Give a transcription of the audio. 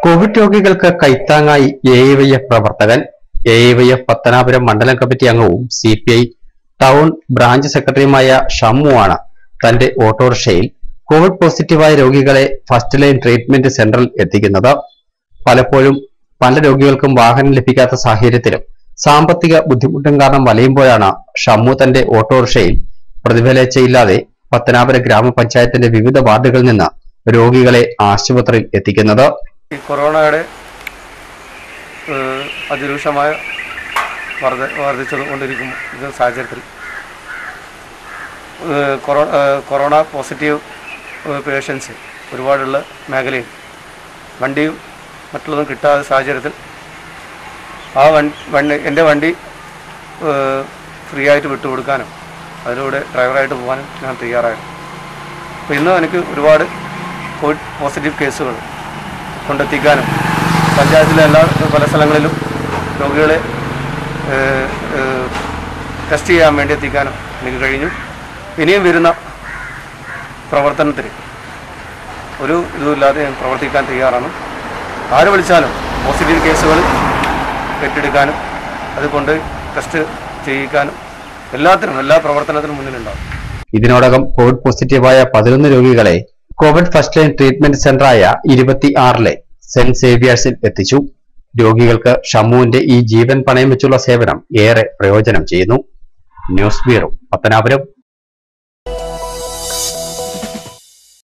Covid രോഗികൾക്ക് കൈത്താങ്ങായി A Y F പ്രവർത്തകൻ എ വൈ എഫ് പത്തനാപുരം മണ്ഡലം കമ്മിറ്റി അംഗവും C P I town branch സെക്രട്ടറിയുമായ ഷമ്മുവാണ് തന്റെ ഓട്ടോറിക്ഷയിൽ കോവിഡ് പോസിറ്റീവായ രോഗികളെ ഫസ്റ്റ് ലൈൻ ട്രീറ്റ്മെന്റ് സെന്ററിൽ എത്തിക്കുന്നത് പലപ്പോഴും പല രോഗികൾക്കും വാഹനം ലഭിക്കാത്ത സാഹചര്യത്തിലും സാമ്പത്തിക ബുദ്ധിമുട്ടും കാരണം വലയുമ്പോഴാണ് ഷമ്മു തന്റെ ഓട്ടോറിക്ഷയിൽ പ്രതിഫലേച്ഛയില്ലാതെ പത്തനാപുരം ഗ്രാമപഞ്ചായത്തിന്റെ വിവിധ വാർഡുകളിൽ നിന്ന് രോഗികളെ ആശുപത്രിയിൽ എത്തിക്കുന്നത് ഈ കൊറോണയുടെ ഏഹ്, അതിരൂക്ഷമായ വർദ്ധ വർദ്ധിച്ചു കൊണ്ടിരിക്കും ഇത് സാഹചര്യത്തിൽ ഏഹ്, കൊറോ ഏഹ്, കൊറോണ പോസിറ്റീവ് പേഷ്യൻസ് ഒരുപാടുള്ള മേഖലയിൽ വണ്ടിയും മറ്റുള്ളതും കിട്ടാത്ത സാഹചര്യത്തിൽ ആ വണ്ടി വണ്ടി എൻ്റെ വണ്ടി ഏഹ്, ഫ്രീ ആയിട്ട് വിട്ടുകൊടുക്കാനും അതിലൂടെ ഡ്രൈവറായിട്ട് പോകാനും ഞാൻ തയ്യാറായിരുന്നു അപ്പോൾ ഇന്ന് എനിക്ക് ഒരുപാട് കോവിഡ് പോസിറ്റീവ് കേസുകൾ കൊണ്ടെത്തിക്കാനും പഞ്ചായത്തിലെ എല്ലാ പല സ്ഥലങ്ങളിലും രോഗികളെ ഏഹ്, ഏഹ്, ടെസ്റ്റ് ചെയ്യാൻ വേണ്ടി എത്തിക്കാനും എനിക്ക് കഴിഞ്ഞു ഇനിയും വരുന്ന പ്രവർത്തനത്തിന് ഒരു ഇതുമില്ലാതെ ഞാൻ പ്രവർത്തിക്കാൻ തയ്യാറാണ് ആര് വിളിച്ചാലും പോസിറ്റീവ് കേസുകൾ ഏറ്റെടുക്കാനും അതുകൊണ്ട് ടെസ്റ്റ് ചെയ്യിക്കാനും എല്ലാത്തിനും എല്ലാ പ്രവർത്തനത്തിനും മുന്നിലുണ്ടാവും ഇതിനോടകം കോവിഡ് പോസിറ്റീവായ പതിനൊന്ന് രോഗികളെ കോവിഡ് ഫസ്റ്റ് ലൈൻ ട്രീറ്റ്മെന്റ് സെന്ററായ ഇരുപത്തി ആറിലെ സെന്റ് സേവിയേഴ്സിൽ എത്തിച്ചു രോഗികൾക്ക് ഷമ്മുവിന്റെ ഈ ജീവൻ പണയം വെച്ചുള്ള സേവനം ഏറെ പ്രയോജനം ചെയ്യുന്നു ന്യൂസ് ബ്യൂറോ പത്തനാപുരം